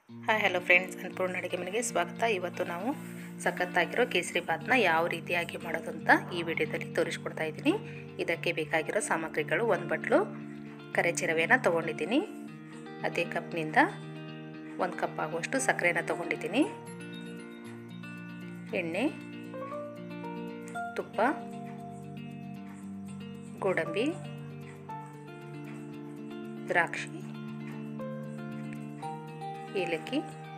hi hello friends Annapurna ಅಡುಗೆ ಮನೆಗೆ ಸ್ವಾಗತ ಇವತ್ತು ನಾವು ಸಖತ್ತಾಗಿರೋ ಕೇಸರಿ ಭಾತ್ನ ಯಾವ ರೀತಿಯಾಗಿ ಮಾಡೋದು ಅಂತ ಈ ವಿಡಿಯೋದಲ್ಲಿ ತೋರಿಸ್ಕೊಡ್ತಾ ಇದ್ದೀನಿ ಇದಕ್ಕೆ ಬೇಕಾಗಿರೋ ಸಾಮಗ್ರಿಗಳು ಒಂದು ಬಟ್ಲು ಕರೆ ಚಿರವೆನ ತೊಗೊಂಡಿದ್ದೀನಿ ಅದೇ ಕಪ್ನಿಂದ ಒಂದು ಕಪ್ ಆಗುವಷ್ಟು ಸಕ್ಕರೆನ ತೊಗೊಂಡಿದ್ದೀನಿ ಎಣ್ಣೆ ತುಪ್ಪ ಗೋಡಂಬಿ ದ್ರಾಕ್ಷಿ ಏಲಕ್ಕಿ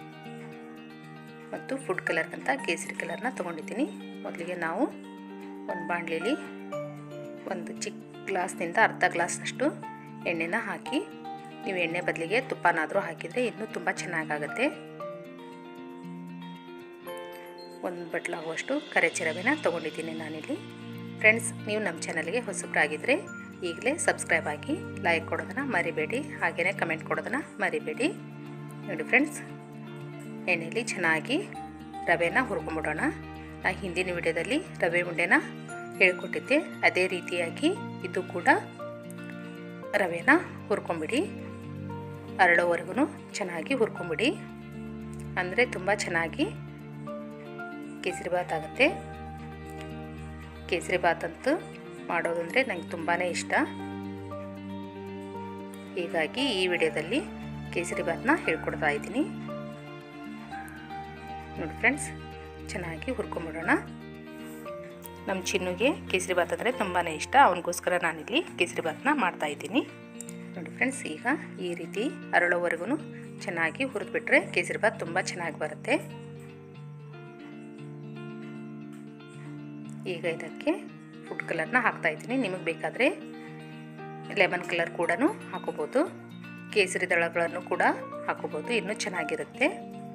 ಮತ್ತು ಫುಡ್ ಕಲರ್ ಅಂತ ಕೇಸರಿ ಕಲರ್ನ ತೊಗೊಂಡಿದ್ದೀನಿ ಮೊದಲಿಗೆ ನಾವು ಒಂದು ಬಾಣಲೆಯಲ್ಲಿ ಒಂದು ಚಿಕ್ಕ ಗ್ಲಾಸ್ನಿಂದ ಅರ್ಧ ಗ್ಲಾಸ್ನಷ್ಟು ಎಣ್ಣೆನ ಹಾಕಿ ನೀವು ಎಣ್ಣೆ ಬದಲಿಗೆ ತುಪ್ಪನಾದರೂ ಹಾಕಿದರೆ ಇನ್ನೂ ತುಂಬ ಚೆನ್ನಾಗಾಗುತ್ತೆ ಒಂದು ಬಟ್ಲಾಗುವಷ್ಟು ಕರೆ ಚಿರವೆನ ತೊಗೊಂಡಿದ್ದೀನಿ ನಾನಿಲ್ಲಿ ಫ್ರೆಂಡ್ಸ್ ನೀವು ನಮ್ಮ ಚಾನಲ್ಗೆ ಹೊಸಬ್ರಾಗಿದ್ದರೆ ಈಗಲೇ ಸಬ್ಸ್ಕ್ರೈಬ್ ಆಗಿ ಲೈಕ್ ಕೊಡೋದನ್ನು ಮರಿಬೇಡಿ ಹಾಗೆಯೇ ಕಮೆಂಟ್ ಕೊಡೋದನ್ನು ಮರಿಬೇಡಿ ನೋಡಿ ಫ್ರೆಂಡ್ಸ್ ಎಣ್ಣೆಯಲ್ಲಿ ಚೆನ್ನಾಗಿ ರವೆನ ಹುರ್ಕೊಂಬಿಡೋಣ ನಾ ಹಿಂದಿನ ವಿಡಿಯೋದಲ್ಲಿ ರವೆ ಉಂಡೆನ ಹೇಳ್ಕೊಟ್ಟಿದ್ದೆ ಅದೇ ರೀತಿಯಾಗಿ ಇದು ಕೂಡ ರವೆನ ಹುರ್ಕೊಂಬಿಡಿ ಅರಳೋವರೆಗೂ ಚೆನ್ನಾಗಿ ಹುರ್ಕೊಂಬಿಡಿ ಅಂದರೆ ತುಂಬ ಚೆನ್ನಾಗಿ ಕೇಸರಿ ಭಾತ್ ಆಗುತ್ತೆ ಕೇಸರಿ ಭಾತ್ ಅಂತೂ ಮಾಡೋದಂದರೆ ನಂಗೆ ತುಂಬಾ ಇಷ್ಟ ಹೀಗಾಗಿ ಈ ವಿಡಿಯೋದಲ್ಲಿ ಕೇಸರಿ ಭಾತ್ನ ಹೇಳ್ಕೊಡ್ತಾ ಇದ್ದೀನಿ ನೋಡಿ ಫ್ರೆಂಡ್ಸ್ ಚೆನ್ನಾಗಿ ಹುರ್ಕೊಂಬಿಡೋಣ ನಮ್ಮ ಚಿನ್ನುಗೆ ಕೇಸರಿ ಭಾತ್ ಅಂದರೆ ತುಂಬಾ ಇಷ್ಟ ಅವನಿಗೋಸ್ಕರ ನಾನಿಲ್ಲಿ ಕೇಸರಿ ಭಾತ್ನ ಮಾಡ್ತಾ ಇದ್ದೀನಿ ನೋಡಿ ಫ್ರೆಂಡ್ಸ್ ಈಗ ಈ ರೀತಿ ಅರಳೋವರೆಗೂ ಚೆನ್ನಾಗಿ ಹುರಿದ್ಬಿಟ್ರೆ ಕೇಸರಿ ಭಾತ್ ತುಂಬ ಚೆನ್ನಾಗಿ ಬರುತ್ತೆ ಈಗ ಇದಕ್ಕೆ ಫುಡ್ ಕಲರ್ನ ಹಾಕ್ತಾ ಇದ್ದೀನಿ ನಿಮಗೆ ಬೇಕಾದರೆ ಲೆಮನ್ ಕಲರ್ ಕೂಡ ಹಾಕೋಬೋದು ಕೇಸರಿ ದಳಗಳನ್ನು ಕೂಡ ಹಾಕೋಬೋದು ಇನ್ನೂ ಚೆನ್ನಾಗಿರುತ್ತೆ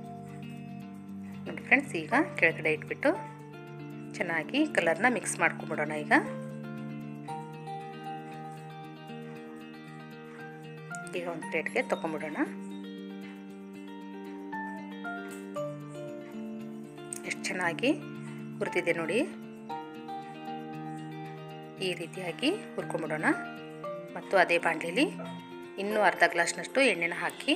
ನೋಡಿ ಫ್ರೆಂಡ್ಸ್ ಈಗ ಕೆಳಗಡೆ ಇಟ್ಬಿಟ್ಟು ಚೆನ್ನಾಗಿ ಕಲರ್ನ ಮಿಕ್ಸ್ ಮಾಡ್ಕೊಂಬಿಡೋಣ ಈಗ ಈಗ ಒಂದು ಪ್ಲೇಟ್ಗೆ ತೊಗೊಂಬಿಡೋಣ ಎಷ್ಟು ಚೆನ್ನಾಗಿ ಹುರಿದಿದೆ ನೋಡಿ ಈ ರೀತಿಯಾಗಿ ಹುರ್ಕೊಂಬಿಡೋಣ ಮತ್ತು ಅದೇ ಬಾಣಲಿಲಿ ಇನ್ನೂ ಅರ್ಧ ಗ್ಲಾಸ್ನಷ್ಟು ಎಣ್ಣೆನ ಹಾಕಿ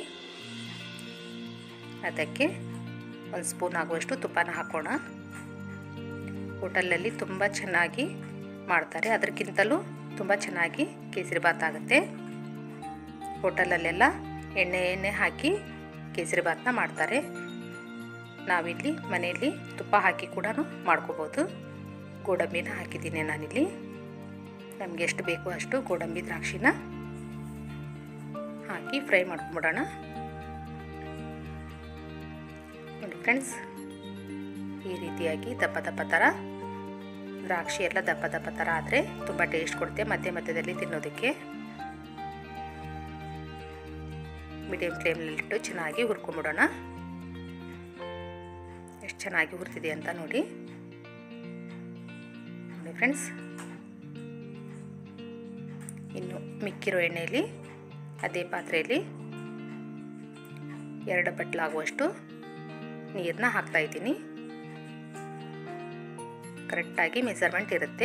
ಅದಕ್ಕೆ ಒಂದು ಸ್ಪೂನ್ ಆಗುವಷ್ಟು ತುಪ್ಪನ ಹಾಕೋಣ ಹೋಟೆಲಲ್ಲಿ ತುಂಬ ಚೆನ್ನಾಗಿ ಮಾಡ್ತಾರೆ ಅದಕ್ಕಿಂತಲೂ ತುಂಬ ಚೆನ್ನಾಗಿ ಕೇಸರಿ ಭಾತ್ ಆಗುತ್ತೆ ಹೋಟೆಲಲ್ಲೆಲ್ಲ ಎಣ್ಣೆ ಎಣ್ಣೆ ಹಾಕಿ ಕೇಸರಿ ಭಾತ್ನ ಮಾಡ್ತಾರೆ ನಾವಿಲ್ಲಿ ಮನೆಯಲ್ಲಿ ತುಪ್ಪ ಹಾಕಿ ಕೂಡ ಮಾಡ್ಕೋಬೋದು ಗೋಡಂಬಿನ ಹಾಕಿದ್ದೀನಿ ನಾನಿಲ್ಲಿ ನಮಗೆ ಎಷ್ಟು ಬೇಕು ಅಷ್ಟು ಗೋಡಂಬಿ ದ್ರಾಕ್ಷಿನ ಹಾಕಿ ಫ್ರೈ ಮಾಡ್ಕೊಂಬಿಡೋಣ ನೋಡಿ ಫ್ರೆಂಡ್ಸ್ ಈ ರೀತಿಯಾಗಿ ದಪ್ಪ ದಪ್ಪ ಥರ ದ್ರಾಕ್ಷಿ ಎಲ್ಲ ದಪ್ಪ ದಪ್ಪ ಥರ ಆದರೆ ತುಂಬ ಟೇಸ್ಟ್ ಕೊಡುತ್ತೆ ಮಧ್ಯ ಮಧ್ಯದಲ್ಲಿ ತಿನ್ನೋದಕ್ಕೆ ಮೀಡಿಯಮ್ ಫ್ಲೇಮ್ನಲ್ಲಿಟ್ಟು ಚೆನ್ನಾಗಿ ಹುರ್ಕೊಂಬಿಡೋಣ ಎಷ್ಟು ಚೆನ್ನಾಗಿ ಹುರಿದಿದೆ ಅಂತ ನೋಡಿ ನೋಡಿ ಫ್ರೆಂಡ್ಸ್ ಇನ್ನು ಮಿಕ್ಕಿರೋ ಎಣ್ಣೆಯಲ್ಲಿ ಅದೇ ಪಾತ್ರೆಯಲ್ಲಿ ಎರಡು ಬಟ್ಲಾಗುವಷ್ಟು ನೀರನ್ನ ಹಾಕ್ತಾಯಿದ್ದೀನಿ ಕರೆಕ್ಟಾಗಿ ಮೆಸರ್ಮೆಂಟ್ ಇರುತ್ತೆ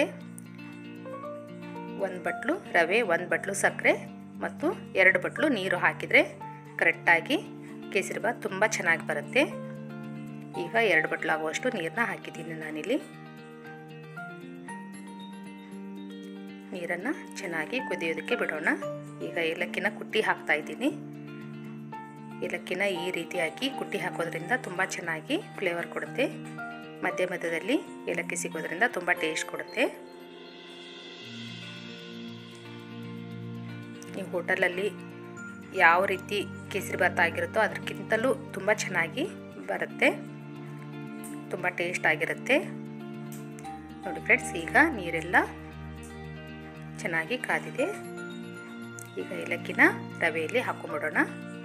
ಒಂದು ಬಟ್ಲು ರವೆ ಒಂದು ಬಟ್ಲು ಸಕ್ಕರೆ ಮತ್ತು ಎರಡು ಬಟ್ಲು ನೀರು ಹಾಕಿದರೆ ಕರೆಕ್ಟಾಗಿ ಕೇಸರಿ ಭಾತ್ ತುಂಬ ಚೆನ್ನಾಗಿ ಬರುತ್ತೆ ಈಗ ಎರಡು ಬಟ್ಲಾಗುವಷ್ಟು ನೀರನ್ನ ಹಾಕಿದ್ದೀನಿ ನಾನಿಲ್ಲಿ ನೀರನ್ನು ಚೆನ್ನಾಗಿ ಕುದಿಯೋದಕ್ಕೆ ಬಿಡೋಣ ಈಗ ಏಲಕ್ಕಿನ ಕುಟ್ಟಿ ಹಾಕ್ತಾ ಇದ್ದೀನಿ ಏಲಕ್ಕಿನ ಈ ರೀತಿಯಾಗಿ ಕುಟ್ಟಿ ಹಾಕೋದ್ರಿಂದ ತುಂಬ ಚೆನ್ನಾಗಿ ಫ್ಲೇವರ್ ಕೊಡುತ್ತೆ ಮಧ್ಯ ಮಧ್ಯದಲ್ಲಿ ಏಲಕ್ಕಿ ಸಿಗೋದ್ರಿಂದ ತುಂಬ ಟೇಸ್ಟ್ ಕೊಡುತ್ತೆ ನೀವು ಹೋಟೆಲಲ್ಲಿ ಯಾವ ರೀತಿ ಕೇಸರಿ ಭಾತ್ ಆಗಿರುತ್ತೋ ಅದಕ್ಕಿಂತಲೂ ತುಂಬ ಚೆನ್ನಾಗಿ ಬರುತ್ತೆ ತುಂಬ ಟೇಸ್ಟ್ ಆಗಿರುತ್ತೆ ನೋಡಿ ಫ್ರೆಂಡ್ಸ್ ಈಗ ನೀರೆಲ್ಲ ಚೆನ್ನಾಗಿ ಕಾದಿದೆ ಈಗ ಏಲಕ್ಕಿನ ರವೆಯಲ್ಲಿ ಹಾಕೊಂಬಿಡೋಣ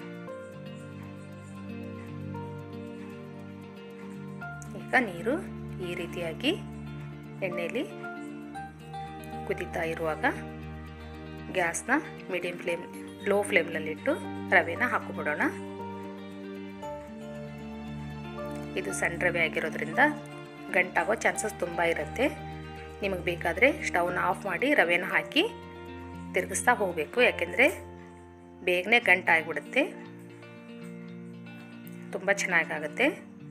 ಈಗ ನೀರು ಈ ರೀತಿಯಾಗಿ ಎಣ್ಣೆಯಲ್ಲಿ ಕುದೀತಾ ಇರುವಾಗ ಗ್ಯಾಸ್ನ ಮೀಡಿಯಂ ಫ್ಲೇಮ್ ಲೋ ಫ್ಲೇಮ್ನಲ್ಲಿಟ್ಟು ರವೆನ ಹಾಕೊಂಬಿಡೋಣ ಇದು ಸಣ್ಣ ರವೆ ಆಗಿರೋದ್ರಿಂದ ಗಂಟಾಗೋ ಚಾನ್ಸಸ್ ತುಂಬ ಇರುತ್ತೆ ನಿಮಗೆ ಬೇಕಾದರೆ ಸ್ಟವ್ನ ಆಫ್ ಮಾಡಿ ರವೆನ ಹಾಕಿ ತಿರುಗಿಸ್ತಾ ಹೋಗಬೇಕು ಯಾಕೆಂದರೆ ಬೇಗನೆ ಗಂಟಾಗಿಬಿಡುತ್ತೆ ತುಂಬ ಚೆನ್ನಾಗಾಗುತ್ತೆ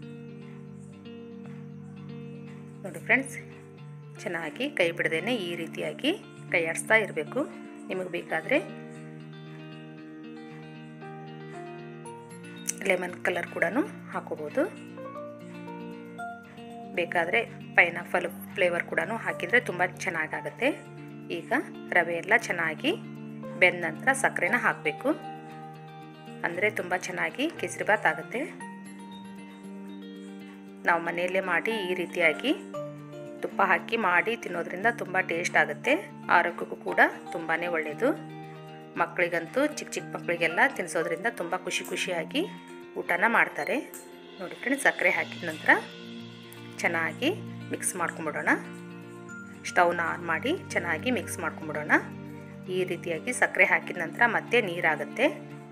ನೋಡಿ ಫ್ರೆಂಡ್ಸ್ ಚೆನ್ನಾಗಿ ಕೈ ಬಿಡದೇನೆ ಈ ರೀತಿಯಾಗಿ ಕೈ ಆಡಿಸ್ತಾ ಇರಬೇಕು ನಿಮಗೆ ಬೇಕಾದರೆ ಲೆಮನ್ ಕಲರ್ ಕೂಡ ಹಾಕೋಬೋದು ಬೇಕಾದರೆ ಪೈನಾಪಲ್ ಫ್ಲೇವರ್ ಕೂಡ ಹಾಕಿದರೆ ತುಂಬ ಚೆನ್ನಾಗಾಗುತ್ತೆ ಈಗ ರವೆ ಎಲ್ಲ ಚೆನ್ನಾಗಿ ಬೆಂದ ನಂತರ ಸಕ್ಕರೆನ ಹಾಕಬೇಕು ಅಂದರೆ ತುಂಬ ಚೆನ್ನಾಗಿ ಕೇಸರಿಬಾತ್ ಆಗುತ್ತೆ ನಾವು ಮನೆಯಲ್ಲೇ ಮಾಡಿ ಈ ರೀತಿಯಾಗಿ ತುಪ್ಪ ಹಾಕಿ ಮಾಡಿ ತಿನ್ನೋದ್ರಿಂದ ತುಂಬ ಟೇಸ್ಟ್ ಆಗುತ್ತೆ ಆರೋಗ್ಯಕ್ಕೂ ಕೂಡ ತುಂಬಾ ಒಳ್ಳೆಯದು ಮಕ್ಕಳಿಗಂತೂ ಚಿಕ್ಕ ಚಿಕ್ಕ ಮಕ್ಕಳಿಗೆಲ್ಲ ತಿನ್ನಿಸೋದ್ರಿಂದ ತುಂಬ ಖುಷಿ ಖುಷಿಯಾಗಿ ಊಟನ ಮಾಡ್ತಾರೆ ನೋಡಿ ಫ್ರೆಂಡ್ಸ್ ಸಕ್ಕರೆ ಹಾಕಿದ ನಂತರ ಚೆನ್ನಾಗಿ ಮಿಕ್ಸ್ ಮಾಡ್ಕೊಂಬಿಡೋಣ ಸ್ಟವ್ನ ಆನ್ ಮಾಡಿ ಚೆನ್ನಾಗಿ ಮಿಕ್ಸ್ ಮಾಡ್ಕೊಂಬಿಡೋಣ ಈ ರೀತಿಯಾಗಿ ಸಕ್ಕರೆ ಹಾಕಿದ ನಂತರ ಮತ್ತೆ ನೀರಾಗುತ್ತೆ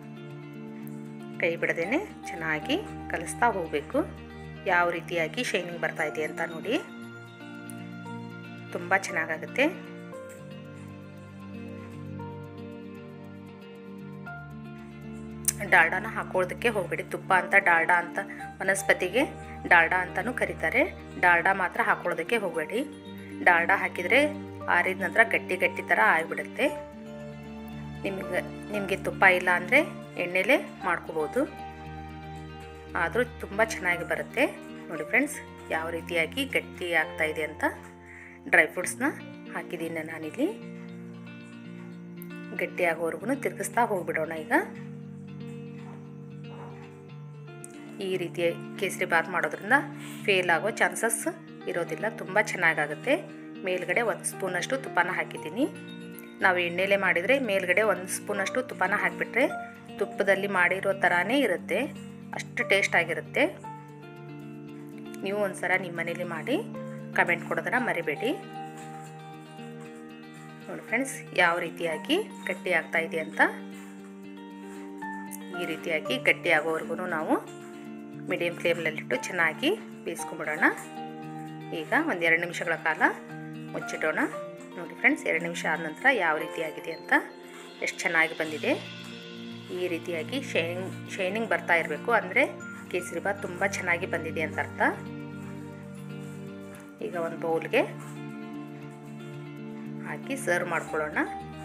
ಕೈ ಬಿಡದೇನೆ ಚೆನ್ನಾಗಿ ಕಲಿಸ್ತಾ ಹೋಗಬೇಕು ಯಾವ ರೀತಿಯಾಗಿ ಶೈನಿಂಗ್ ಬರ್ತಾ ಇದೆ ಅಂತ ನೋಡಿ ತುಂಬ ಚೆನ್ನಾಗಾಗುತ್ತೆ ಡಾಲ್ಡಾನ ಹಾಕೊಳ್ಳೋದಕ್ಕೆ ಹೋಗಬೇಡಿ ತುಪ್ಪ ಅಂತ ಡಾಲ್ಡಾ ಅಂತ ವನಸ್ಪತಿಗೆ ಡಾಲ್ಡಾ ಅಂತಲೂ ಕರೀತಾರೆ ಡಾಲ್ಡಾ ಮಾತ್ರ ಹಾಕೊಳ್ಳೋದಕ್ಕೆ ಹೋಗಬೇಡಿ ಡಾಲ್ಡಾ ಹಾಕಿದರೆ ಆರಿದ ನಂತರ ಗಟ್ಟಿ ಗಟ್ಟಿ ಥರ ಆಗಿಬಿಡುತ್ತೆ ನಿಮಗೆ ನಿಮಗೆ ತುಪ್ಪ ಇಲ್ಲ ಅಂದರೆ ಎಣ್ಣೆಲೇ ಮಾಡ್ಕೋಬೋದು ಆದರೂ ತುಂಬ ಚೆನ್ನಾಗಿ ಬರುತ್ತೆ ನೋಡಿ ಫ್ರೆಂಡ್ಸ್ ಯಾವ ರೀತಿಯಾಗಿ ಗಟ್ಟಿ ಆಗ್ತಾ ಇದೆ ಅಂತ ಡ್ರೈ ಫ್ರೂಟ್ಸ್ನ ಹಾಕಿದ್ದೀನಿ ನಾನಿಲ್ಲಿ ಗಟ್ಟಿ ಆಗೋವರೆಗೂ ತಿರುಗಿಸ್ತಾ ಹೋಗ್ಬಿಡೋಣ ಈಗ ಈ ರೀತಿಯ ಕೇಸರಿ ಬಾತ್ ಮಾಡೋದ್ರಿಂದ ಫೇಲ್ ಆಗೋ ಚಾನ್ಸಸ್ ಇರೋದಿಲ್ಲ ತುಂಬ ಚೆನ್ನಾಗಾಗುತ್ತೆ ಮೇಲ್ಗಡೆ ಒಂದು ಸ್ಪೂನಷ್ಟು ತುಪ್ಪನ ಹಾಕಿದ್ದೀನಿ ನಾವು ಎಣ್ಣೆಲೆ ಮಾಡಿದರೆ ಮೇಲ್ಗಡೆ ಒಂದು ಸ್ಪೂನಷ್ಟು ತುಪ್ಪನ ಹಾಕಿಬಿಟ್ರೆ ತುಪ್ಪದಲ್ಲಿ ಮಾಡಿರೋ ಥರನೇ ಇರುತ್ತೆ ಅಷ್ಟು ಟೇಸ್ಟ್ ಆಗಿರುತ್ತೆ ನೀವು ಒಂದು ಸಲ ನಿಮ್ಮ ಮನೇಲಿ ಮಾಡಿ ಕಮೆಂಟ್ ಕೊಡೋದನ್ನು ಮರಿಬೇಡಿ ನೋಡಿ ಫ್ರೆಂಡ್ಸ್ ಯಾವ ರೀತಿಯಾಗಿ ಗಟ್ಟಿ ಆಗ್ತಾ ಇದೆ ಅಂತ ಈ ರೀತಿಯಾಗಿ ಗಟ್ಟಿ ಆಗೋವರೆಗೂ ನಾವು ಮೀಡಿಯಮ್ ಫ್ಲೇಮ್ನಲ್ಲಿಟ್ಟು ಚೆನ್ನಾಗಿ ಬೇಯಿಸ್ಕೊಂಬಿಡೋಣ ಈಗ ಒಂದು ಎರಡು ನಿಮಿಷಗಳ ಕಾಲ ಮುಚ್ಚಿಡೋಣ ನೋಡಿ ಫ್ರೆಂಡ್ಸ್ ಎರಡು ನಿಮಿಷ ಆದ ನಂತರ ಯಾವ ರೀತಿಯಾಗಿದೆ ಅಂತ ಎಷ್ಟು ಚೆನ್ನಾಗಿ ಬಂದಿದೆ ಈ ರೀತಿಯಾಗಿ ಶೈನಿಂಗ್ ಶೈನಿಂಗ್ ಬರ್ತಾ ಇರಬೇಕು ಅಂದರೆ ಕೇಸರಿ ಬಾತ್ ತುಂಬ ಚೆನ್ನಾಗಿ ಬಂದಿದೆ ಅಂತ ಅರ್ಥ ಈಗ ಒಂದು ಬೌಲ್ಗೆ ಹಾಕಿ ಸರ್ವ್ ಮಾಡ್ಕೊಳ್ಳೋಣ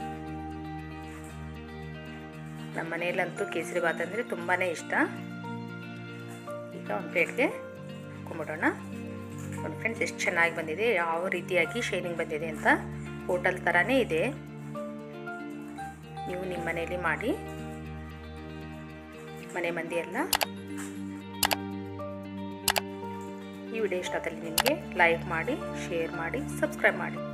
ನಮ್ಮ ಮನೆಯಲ್ಲಂತೂ ಕೇಸರಿ ಬಾತ್ ಅಂದರೆ ತುಂಬಾ ಇಷ್ಟ ಈಗ ಒಂದು ಪ್ಲೇಟ್ಗೆ ಹಾಕೊಂಬಿಡೋಣ ನೋಡಿ ಫ್ರೆಂಡ್ಸ್ ಎಷ್ಟು ಚೆನ್ನಾಗಿ ಬಂದಿದೆ ಯಾವ ರೀತಿಯಾಗಿ ಶೈನಿಂಗ್ ಬಂದಿದೆ ಅಂತ ಹೋಟೆಲ್ ಥರನೇ ಇದೆ ನೀವು ನಿಮ್ಮ ಮನೆಯಲ್ಲಿ ಮಾಡಿ ಮನೆ ಮಂದಿ ಎಲ್ಲ ಈ ವಿಡಿಯೋ ಇಷ್ಟದಲ್ಲಿ ನಿಮಗೆ ಲೈಕ್ ಮಾಡಿ ಶೇರ್ ಮಾಡಿ ಸಬ್ಸ್ಕ್ರೈಬ್ ಮಾಡಿ